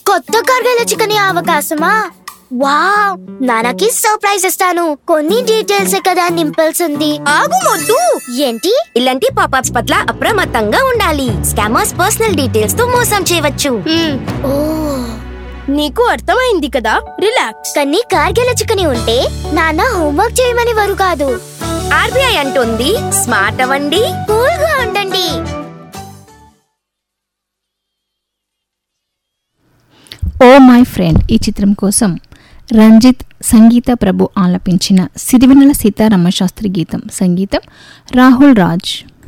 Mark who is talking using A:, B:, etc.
A: కొత్త కర్గల చికెన్ అవకాశమా వావ్ నాన్నకి సర్ప్రైజ్ ఇస్తాను కొన్ని డీటెయిల్స్ కదా నింపాల్సింది
B: ఆగు మొద్దు
A: ఏంటి
B: ఇలాంటి పాపప్స్ పట్ల అప్రమత్తంగా ఉండాలి స్కామర్స్ పర్సనల్ డీటెయిల్స్ తో మోసం చేయవచ్చు
A: ఓ
B: నీకు అర్థమైంది కదా రిలాక్స్
A: కానీ కార్గిల చికెన్ ఉంటే నాన్న హోంవర్క్ చేయమని వారు కాదు
B: ఆర్బీఐ అంటుంది స్మార్ట్ అవ్వండి
A: కూల్ గా ఉండండి
C: ఓ మై ఫ్రెండ్ ఈ చిత్రం కోసం రంజిత్ సంగీత ప్రభు ఆలపించిన సిరివెన్నెల సీతారామ శాస్త్రి గీతం సంగీతం రాహుల్ రాజ్